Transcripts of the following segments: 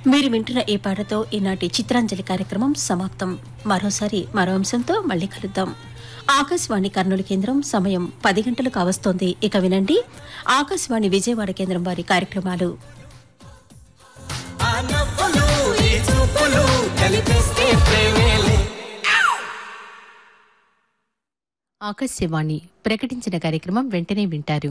మీరు వింటున్న ఈ పాటతో ఈనాటి చిత్రాంజలి కార్యక్రమం సమాప్తం మరోసారి మరో అంశంతో మళ్ళీ కలుద్దాం ఆకాశవాణి కర్నూలు కేంద్రం సమయం పది గంటలు కావస్తోంది ఇక వినండి ఆకాశవాణి విజయవాడ కేంద్రం వారి కార్యక్రమాలు ఆ నవ్వులు ఈ చూపులు కలిపిస్తే ప్రేమేలే ఆకాశవాణి ప్రకటించిన కార్యక్రమం వెంటనే వింటారు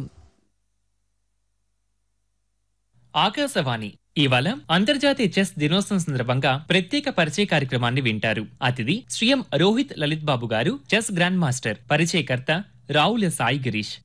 ఆకాశవాణి ఇవాళ అంతర్జాతీయ చెస్ దినోత్సవం సందర్భంగా ప్రత్యేక పరిచయ కార్యక్రమాన్ని వింటారు అతిథి శ్రీఎం రోహిత్ లలిత్ బాబు గారు చెస్ గ్రాండ్ మాస్టర్ పరిచయకర్త రావుల సాయి గిరీష్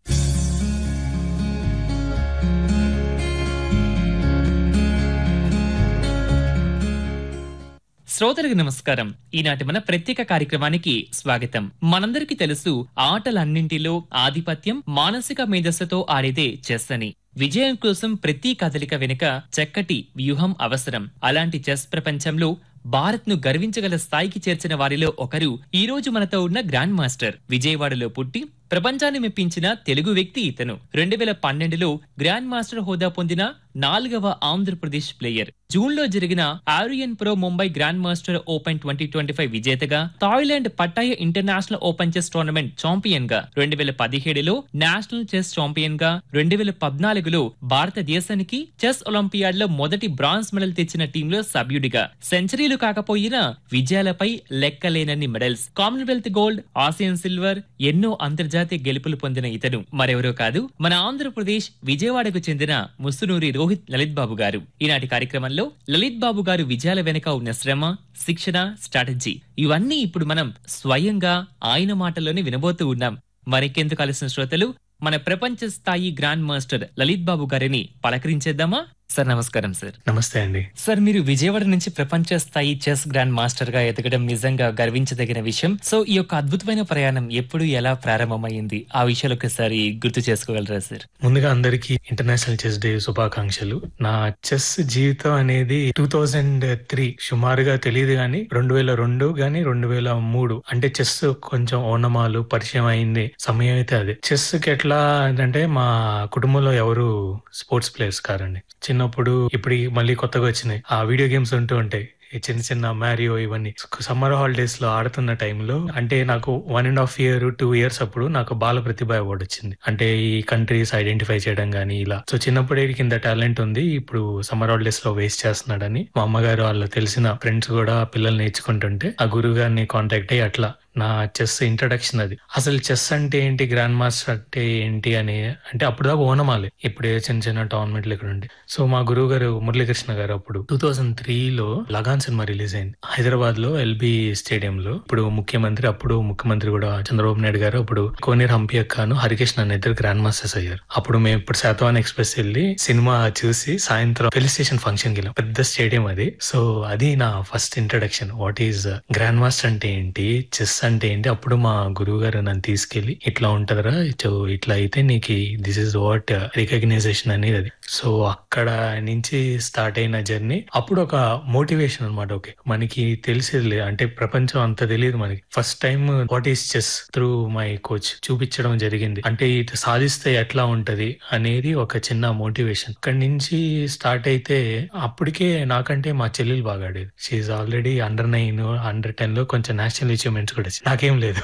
శ్రోతలకు నమస్కారం ఈనాటి మన ప్రత్యేక కార్యక్రమానికి స్వాగతం మనందరికీ తెలుసు ఆటలన్నింటిలో ఆధిపత్యం మానసిక మేధస్సుతో ఆడేదే చెస్ అని విజయం కోసం ప్రతి కదలిక వెనుక చక్కటి వ్యూహం అవసరం అలాంటి చెస్ ప్రపంచంలో భారత్ ను గర్వించగల స్థాయికి చేర్చిన వారిలో ఒకరు ఈ రోజు మనతో ఉన్న గ్రాండ్ మాస్టర్ విజయవాడలో పుట్టి ప్రపంచాన్ని మెప్పించిన తెలుగు వ్యక్తి ఇతను రెండు వేల పన్నెండులో గ్రాండ్ మాస్టర్ హోదా పొందిన నాలుగవ ఆంధ్రప్రదేశ్ ప్లేయర్ జూన్ లో జరిగిన ఆరియన్ pro Mumbai grand master open twenty twenty five విజేతగా Thailand Pattaya international open chess tournament champion గా రెండు వేల పదిహేడులో నేషనల్ చెస్ ఛాంపియన్ గా రెండు వేల పద్నాలుగులో భారతదేశానికి చెస్ ఒలింపియాడ్ లో మొదటి బ్రాంజ్ మెడల్ తెచ్చిన టీంలో సభ్యుడిగా సెంచరీలు కాకపోయినా విజయాలపై లెక్కలేనన్ని medals commonwealth gold Asian silver ఎన్నో అంతర్జాతీయ గెలుపులు పొందిన ఇతను మరెవరో కాదు మన ఆంధ్రప్రదేశ్ విజయవాడకు చెందిన ముసునూరి రోహిత్ లలిత్ బాబు గారు ఈనాటి కార్యక్రమంలో లలిత్ బాబు గారు విజయాల వెనుక ఉన్న శ్రమ శిక్షణ స్ట్రాటజీ ఇవన్నీ ఇప్పుడు మనం స్వయంగా ఆయన మాటల్లోనే వినబోతూ ఉన్నాం మరికెందుకు కలిసిన శ్రోతలు మన ప్రపంచ స్థాయి గ్రాండ్ మాస్టర్ లలిత్ బాబు గారిని పలకరించేద్దామా సార్ నమస్కారం సార్ నమస్తే అండి సార్ మీరు విజయవాడ నుంచి ప్రపంచ స్థాయి చెస్ గ్రాండ్ మాస్టర్ గా ఎదగడం నిజంగా గర్వించదగిన విషయం సో ఈ యొక్క అద్భుతమైన ప్రయాణం ఎప్పుడు ఎలా ప్రారంభమైంది ఆ విషయాలు ఒకసారి గుర్తు చేసుకోగలరా సార్ ముందుగా అందరికీ ఇంటర్నేషనల్ చెస్ డే శుభాకాంక్షలు నా చెస్ జీవితం అనేది టూ థౌజండ్ త్రీ సుమారుగా తెలియదు గానీ రెండు వేల రెండు గానీ రెండు వేల మూడు అంటే చెస్ కొంచెం ఓనమాలు పరిచయం అయింది సమయం అయితే అదే చెస్ కి ఎట్లా అంటే మా కుటుంబంలో ఎవరు స్పోర్ట్స్ ప్లేయర్స్ కారండి చిన్నప్పుడు ఇప్పుడు మళ్ళీ కొత్తగా వచ్చినాయి ఆ వీడియో గేమ్స్ ఉంటూ ఉంటాయి ఈ చిన్న చిన్న మ్యారియో ఇవన్నీ సమ్మర్ హాలిడేస్ లో ఆడుతున్న టైంలో అంటే నాకు one and half year two years అప్పుడు నాకు బాల ప్రతిభ అవార్డు వచ్చింది అంటే ఈ కంట్రీస్ ఐడెంటిఫై చేయడం గానీ ఇలా సో చిన్నప్పుడే కింద టాలెంట్ ఉంది ఇప్పుడు సమ్మర్ హాలిడేస్ లో వేస్ట్ చేస్తున్నాడని మా అమ్మగారు వాళ్ళు తెలిసిన ఫ్రెండ్స్ కూడా పిల్లలు నేర్చుకుంటుంటే ఆ గురువు గారిని కాంటాక్ట్ అయ్యి అట్లా నా చెస్ ఇంట్రడక్షన్ అది అసలు చెస్ అంటే ఏంటి గ్రాండ్ మాస్టర్ అంటే ఏంటి అని అంటే అప్పుడు దాకా ఓనమాలి ఇప్పుడు ఏ చిన్న చిన్న టోర్నమెంట్లు ఇక్కడ ఉండి సో మా గురువు గారు మురళీకృష్ణ గారు అప్పుడు టూ థౌసండ్ త్రీ లో లగాన్ సినిమా రిలీజ్ అయింది హైదరాబాద్ లో ఎల్బి స్టేడియం లో ఇప్పుడు ముఖ్యమంత్రి అప్పుడు ముఖ్యమంత్రి కూడా చంద్రబాబు నాయుడు గారు అప్పుడు కోనేరు హంపి అక్కను హరికృష్ణ అనే ఇద్దరు గ్రాండ్ మాస్టర్స్ అయ్యారు అప్పుడు మేము ఇప్పుడు శాతవాన్ ఎక్స్ప్రెస్ వెళ్ళి సినిమా చూసి సాయంత్రం పెళ్లి స్టేషన్ ఫంక్షన్ కి వెళ్ళాం పెద్ద స్టేడియం అది సో అది నా first introduction what is grand master అంటే ఏంటి చెస్ అంటే ఏంటి అప్పుడు మా గురువు గారు నన్ను తీసుకెళ్లి ఇట్లా ఉంటదరా సో ఇట్లా అయితే నీకు దిస్ ఇస్ వాట్ రికగ్నైజేషన్ అనేది అది సో అక్కడ నుంచి స్టార్ట్ అయిన జర్నీ అప్పుడు ఒక మోటివేషన్ అనమాట ఓకే మనకి తెలిసేది లేదు అంటే ప్రపంచం అంత తెలియదు మనకి first time what is chess through my coach చూపించడం జరిగింది అంటే ఇటు సాధిస్తే ఎట్లా ఉంటది అనేది ఒక చిన్న మోటివేషన్ అక్కడి నుంచి స్టార్ట్ అయితే అప్పటికే నాకంటే మా చెల్లెలు బాగా ఆడేది she already under nine under ten లో కొంచెం నేషనల్ అచీవ్మెంట్స్ కూడా వచ్చినాయి. నాకేం లేదు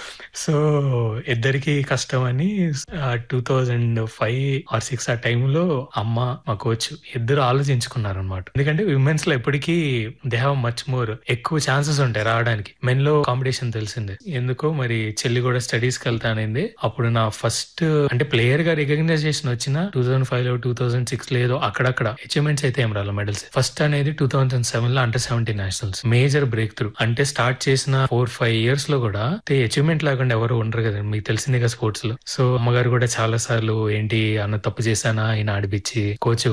సో ఇద్దరికి కష్టం అని two thousand five or six ఆ టైంలో అమ్మ మా కోచ్ ఇద్దరు ఆలోచించుకున్నారు అనమాట ఎందుకంటే విమెన్స్ లో ఎప్పటికీ దే హ్యావ్ మచ్ మోర్ ఎక్కువ ఛాన్సెస్ ఉంటాయి రావడానికి మెన్ లో కాంపిటీషన్ తెలిసిందే ఎందుకో మరి చెల్లి కూడా స్టడీస్ కి వెళ్తానింది అప్పుడు నా ఫస్ట్ అంటే ప్లేయర్ గా రికగ్నైజేషన్ వచ్చిన టూ థౌసండ్ ఫైవ్ లో టూ థౌసండ్ సిక్స్ లేదో అక్కడక్కడ అచీవ్మెంట్స్ అయితే ఏం రాలి మెడల్స్ ఫస్ట్ అనేది టూ థౌసండ్ సెవెన్ లో under seventy nationals major breakthrough అంటే స్టార్ట్ చేసిన ఫోర్ ఫైవ్ ఇయర్స్ లో కూడా అచీవ్మెంట్ లేకుండా ఎవరు ఉండరు కదా మీకు తెలిసిందే కదా స్పోర్ట్స్ లో సో అమ్మగారు కూడా చాలా సార్లు ఏంటి అన్న తప్పు చేశానా ఆయన ఆడిపించి కోచ్